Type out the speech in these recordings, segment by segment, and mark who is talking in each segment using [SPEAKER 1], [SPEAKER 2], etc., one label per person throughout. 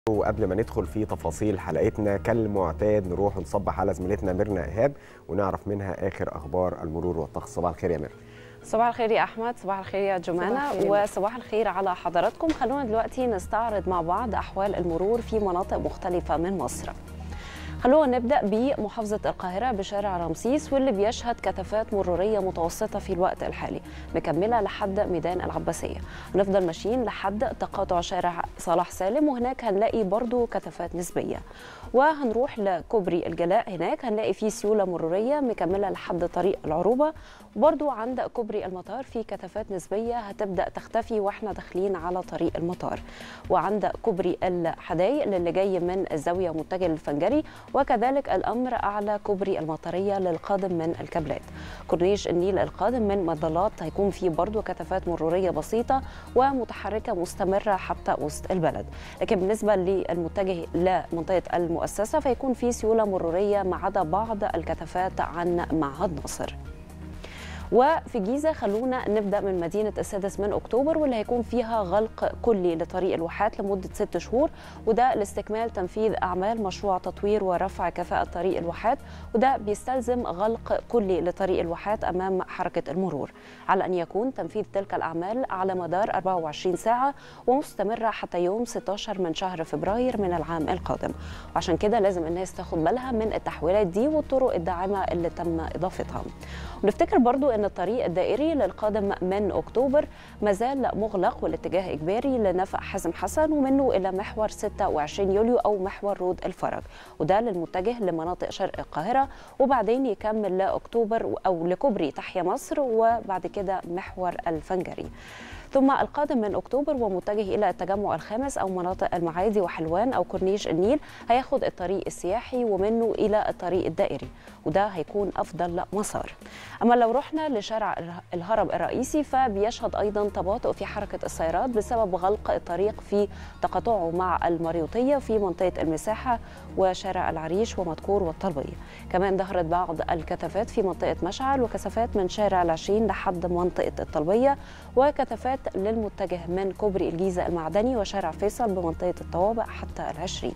[SPEAKER 1] وقبل ما ندخل في تفاصيل حلقتنا كالمعتاد نروح نصبح على زميلتنا ميرنا ايهاب ونعرف منها اخر اخبار المرور والطقس صباح الخير يا ميرنا
[SPEAKER 2] صباح الخير يا احمد صباح الخير يا جمانه
[SPEAKER 3] صباح الخير.
[SPEAKER 2] وصباح الخير على حضراتكم خلونا دلوقتي نستعرض مع بعض احوال المرور في مناطق مختلفه من مصر خلونا نبدا بمحافظه القاهره بشارع رمسيس واللي بيشهد كثافات مروريه متوسطه في الوقت الحالي مكمله لحد ميدان العباسيه ونفضل ماشيين لحد تقاطع شارع صلاح سالم وهناك هنلاقي برضو كثافات نسبيه وهنروح لكوبري الجلاء هناك هنلاقي فيه سيوله مروريه مكمله لحد طريق العروبه وبرضو عند كوبري المطار في كثافات نسبيه هتبدا تختفي واحنا داخلين على طريق المطار وعند كوبري الحدايق للي جاي من الزاويه متجه للفنجري وكذلك الامر اعلى كوبري المطريه للقادم من الكابلات كورنيش النيل القادم من مظلات هيكون فيه برضو كثافات مروريه بسيطه ومتحركه مستمره حتى وسط البلد لكن بالنسبه للمتجه لمنطقه المؤسسه فيكون في سيوله مروريه ما عدا بعض الكثافات عن معهد ناصر وفي جيزه خلونا نبدا من مدينه السادس من اكتوبر واللي هيكون فيها غلق كلي لطريق الواحات لمده ست شهور وده لاستكمال تنفيذ اعمال مشروع تطوير ورفع كفاءه طريق الواحات وده بيستلزم غلق كلي لطريق الواحات امام حركه المرور على ان يكون تنفيذ تلك الاعمال على مدار 24 ساعه ومستمره حتى يوم 16 من شهر فبراير من العام القادم وعشان كده لازم الناس تاخد بالها من التحويلات دي والطرق الداعمه اللي تم اضافتها ونفتكر برضو ان الطريق الدائري للقادم من اكتوبر مازال مغلق والاتجاه اجباري لنفق حازم حسن ومنه الى محور 26 يوليو او محور رود الفرج وده للمتجه لمناطق شرق القاهره وبعدين يكمل لاكتوبر او لكوبري تحيا مصر وبعد كده محور الفنجري ثم القادم من اكتوبر ومتجه الى التجمع الخامس او مناطق المعادي وحلوان او كورنيش النيل هياخد الطريق السياحي ومنه الى الطريق الدائري وده هيكون افضل مسار اما لو رحنا لشارع الهرم الرئيسي فبيشهد ايضا تباطؤ في حركه السيارات بسبب غلق الطريق في تقاطعه مع المريوطيه في منطقه المساحه وشارع العريش ومدكور والطلبيه كمان ظهرت بعض الكثافات في منطقه مشعل وكثافات من شارع العشرين لحد منطقه الطلبيه وكثافات للمتجه من كوبري الجيزه المعدني وشارع فيصل بمنطقه الطوابق حتى العشرين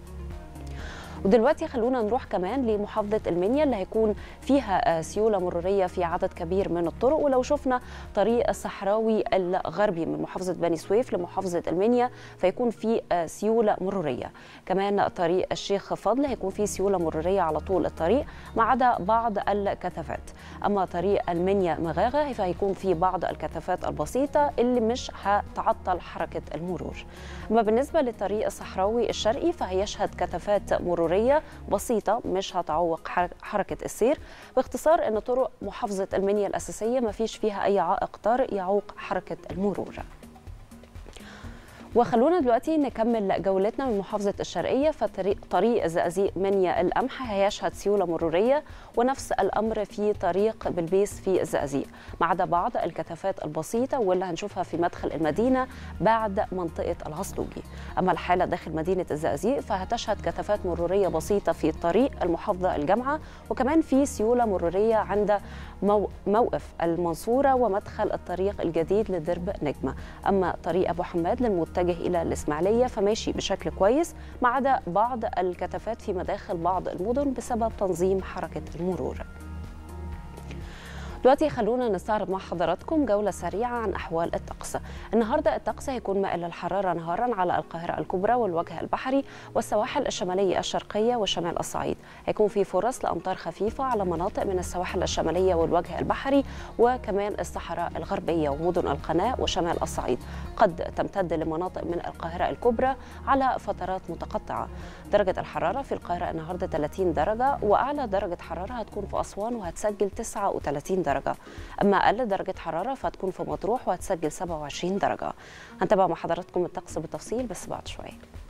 [SPEAKER 2] ودلوقتي خلونا نروح كمان لمحافظه المنيا اللي هيكون فيها سيوله مروريه في عدد كبير من الطرق ولو شفنا طريق الصحراوي الغربي من محافظه بني سويف لمحافظه المنيا فيكون في سيوله مروريه كمان طريق الشيخ فضل هيكون فيه سيوله مروريه على طول الطريق ما عدا بعض الكثافات اما طريق المنيا مغاغه فهيكون في بعض الكثافات البسيطه اللي مش هتعطل حركه المرور اما بالنسبه للطريق الصحراوي الشرقي فهيشهد كثافات مروريه مروريه بسيطه مش هتعوق حركه السير باختصار ان طرق محافظه المنيا الاساسيه ما فيش فيها اي عائق طارئ يعوق حركه المرور وخلونا دلوقتي نكمل جولتنا من محافظة الشرقية فطريق طريق الزقازيق منيا القمح هيشهد سيولة مرورية ونفس الأمر في طريق بلبيس في الزقازيق ما عدا بعض الكثافات البسيطة واللي هنشوفها في مدخل المدينة بعد منطقة العصلوجي أما الحالة داخل مدينة الزقازيق فهتشهد كثافات مرورية بسيطة في طريق المحافظة الجامعة وكمان في سيولة مرورية عند موقف المنصورة ومدخل الطريق الجديد لدرب نجمة أما طريق أبو حماد للمتجه الى الاسماعيليه فماشي بشكل كويس ما عدا بعض الكثافات في مداخل بعض المدن بسبب تنظيم حركه المرور. دلوقتي خلونا نستعرض مع حضراتكم جولة سريعة عن أحوال الطقس النهاردة الطقس هيكون مائل للحرارة نهارا على القاهرة الكبرى والوجه البحري والسواحل الشمالية الشرقية وشمال الصعيد هيكون في فرص لأمطار خفيفة على مناطق من السواحل الشمالية والوجه البحري وكمان الصحراء الغربية ومدن القناة وشمال الصعيد قد تمتد لمناطق من القاهرة الكبرى على فترات متقطعة درجة الحرارة في القاهرة النهاردة 30 درجة وأعلى درجة حرارة هتكون في أسوان وهتسجل 39 درجة أما أقل درجة حرارة فهتكون في مطروح وهتسجل 27 درجة هنتابع مع حضراتكم الطقس بالتفصيل بس بعد شوية